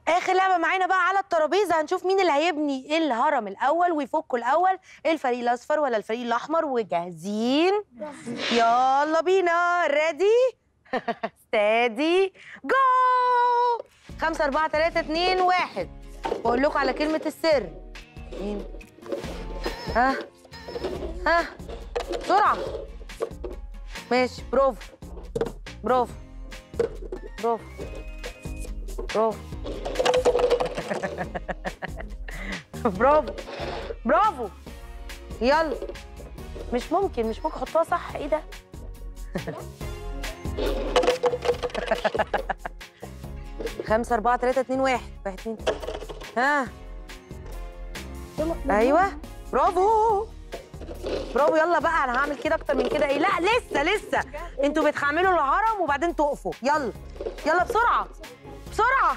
اخر لعبه معانا بقى على الترابيزه هنشوف مين اللي هيبني الهرم الاول ويفكه الاول الفريق الاصفر ولا الفريق الاحمر وجاهزين يلا بينا ريدي ستادي جو خمسة أربعة تلاتة اتنين واحد بقول لكم على كلمة السر مين ها ها بسرعة ماشي برافو برافو برافو برافو برافو برافو يلا مش ممكن مش ممكن احطها صح ايه ده خمسة أربعة تلاتة اتنين واحد واحد اتنين ها أيوه برافو برافو يلا بقى أنا هعمل كده أكتر من كده إيه لا لسه لسه أنتوا بتعملوا الهرم وبعدين تقفوا يلا يلا بسرعة بسرعة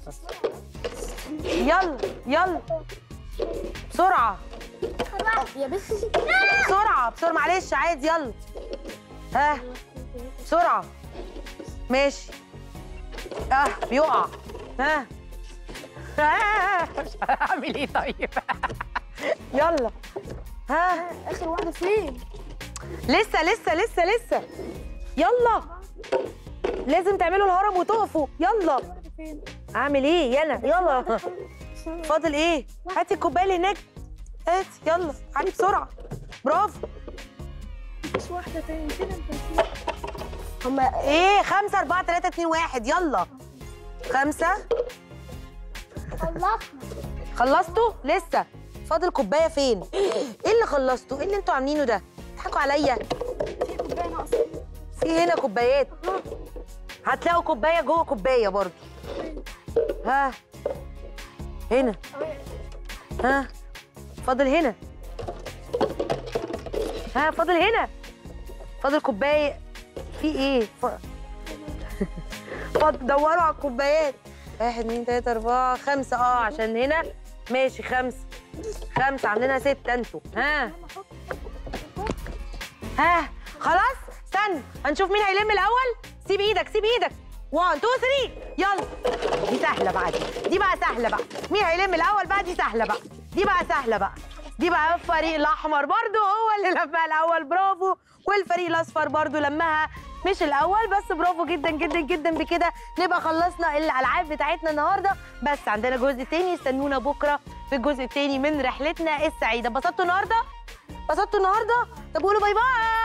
يلا يلا بسرعة يا بس بسرعة بسرعة معلش عادي يلا ها بسرعة ماشي اه بيقع ها ها مش هعمل ايه طيب يلا ها اخر واحده فين لسه لسه لسه لسه يلا لازم تعملوا الهرم وتقفوا يلا فين اعمل ايه يلا يلا فاضل ايه هاتي الكوبايه اللي هناك هاتي يلا علي بسرعه برافو مش واحده تاني فين انت هما ايه خمسة أربعة تلاتة اتنين واحد يلا خمسة خلصنا خلصتوا لسه فاضل كوباية فين ايه اللي خلصتوا ايه اللي انتوا عاملينه ده بتضحكوا عليا في كوبايه ناقصه في هنا كوبايات هتلاقوا كوباية جوه كوباية برضه ها هنا ها فاضل هنا ها فاضل هنا فاضل كوباية في ايه ف... فاضل دوروا على الكوبايات واحد اتنين تلاتة أربعة خمسة اه عشان هنا ماشي خمسة خمسة عاملينها ستة انتوا ها ها خلاص استنى هنشوف مين هيلم الأول سيب ايدك سيب ايدك 1 2 3 يلا دي سهلة بقى دي دي بقى سهلة بقى مين هيلم الأول بقى دي سهلة بقى دي بقى سهلة بقى دي بقى الفريق الأحمر برضو هو اللي لمها الأول برافو والفريق الأصفر برضو لمها مش الأول بس برافو جدا جدا جدا بكده نبقى خلصنا الألعاب بتاعتنا النهاردة بس عندنا جزء تاني استنونا بكرة في الجزء التاني من رحلتنا السعيدة اتبسطتوا النهاردة؟ اتبسطتوا النهاردة؟ طب قولوا باي باي